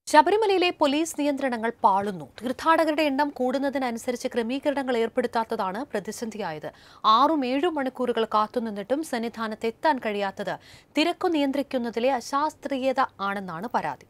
ശബരിമലയിലെ പോലീസ് നിയന്ത്രണങ്ങൾ പാളുന്നു തീർത്ഥാടകരുടെ എണ്ണം കൂടുന്നതിനനുസരിച്ച് ക്രമീകരണങ്ങൾ ഏർപ്പെടുത്താത്തതാണ് പ്രതിസന്ധിയായത് ആറും ഏഴും മണിക്കൂറുകൾ കാത്തുനിന്നിട്ടും സന്നിധാനത്ത് എത്താൻ കഴിയാത്തത് തിരക്കു നിയന്ത്രിക്കുന്നതിലെ അശാസ്ത്രീയത ആണെന്നാണ് പരാതി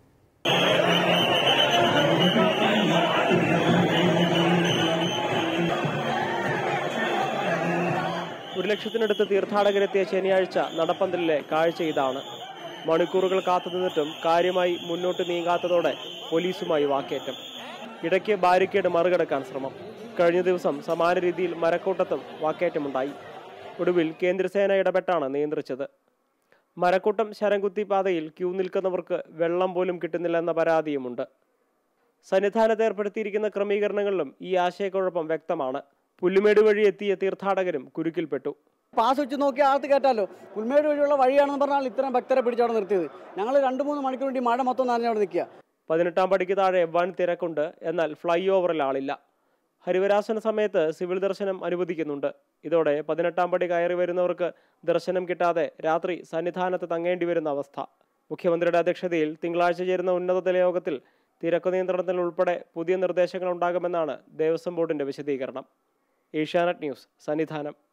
ഒരു ലക്ഷത്തിനടുത്ത് തീർത്ഥാടകരെത്തിയ ശനിയാഴ്ച നടപ്പന്തലിലെ കാഴ്ച ഇതാണ് മണിക്കൂറുകൾ കാത്തുനിന്നിട്ടും കാര്യമായി മുന്നോട്ട് നീങ്ങാത്തതോടെ പോലീസുമായി വാക്കേറ്റം ഇടയ്ക്ക് ബാരിക്കേഡ് മറികടക്കാൻ ശ്രമം കഴിഞ്ഞ ദിവസം സമാന രീതിയിൽ മരക്കൂട്ടത്തും വാക്കേറ്റമുണ്ടായി ഒടുവിൽ കേന്ദ്രസേന ഇടപെട്ടാണ് നിയന്ത്രിച്ചത് മരക്കൂട്ടം ശരംകുത്തി പാതയിൽ ക്യൂ നിൽക്കുന്നവർക്ക് വെള്ളം പോലും കിട്ടുന്നില്ലെന്ന പരാതിയുമുണ്ട് സന്നിധാനത്ത് ഏർപ്പെടുത്തിയിരിക്കുന്ന ക്രമീകരണങ്ങളിലും ഈ ആശയക്കുഴപ്പം വ്യക്തമാണ് പുല്ലുമേട് വഴി എത്തിയ തീർത്ഥാടകരും കുരുക്കിൽപ്പെട്ടു പാസ് വെച്ച് നോക്കി അകത്ത് കയറ്റാലോ പുൽമേട് വഴിയുള്ള വഴിയാണെന്ന് പറഞ്ഞാൽ ഇത്രയും ഭക്തരെ പിടിച്ചവിടെ നിർത്തിയത് ഞങ്ങൾ രണ്ട് മൂന്ന് മണിക്കൂർ വേണ്ടി മഴ മൊത്തം നനഞ്ഞവിടെ നിൽക്കുക പതിനെട്ടാം പടിക്ക് താഴെ വൻ തിരക്കുണ്ട് എന്നാൽ ഫ്ലൈ ഓവറിൽ ആളില്ല ഹരിവരാസന സമയത്ത് സിവിൽ ദർശനം അനുവദിക്കുന്നുണ്ട് ഇതോടെ പതിനെട്ടാം പടി കയറി വരുന്നവർക്ക് ദർശനം കിട്ടാതെ രാത്രി സന്നിധാനത്ത് തങ്ങേണ്ടി വരുന്ന അവസ്ഥ മുഖ്യമന്ത്രിയുടെ അധ്യക്ഷതയിൽ തിങ്കളാഴ്ച ചേരുന്ന ഉന്നതതല യോഗത്തിൽ തിരക്ക് നിയന്ത്രണത്തിൽ ഉൾപ്പെടെ പുതിയ നിർദ്ദേശങ്ങൾ ഉണ്ടാകുമെന്നാണ് ദേവസ്വം ബോർഡിന്റെ വിശദീകരണം ഏഷ്യാനെറ്റ് ന്യൂസ് സന്നിധാനം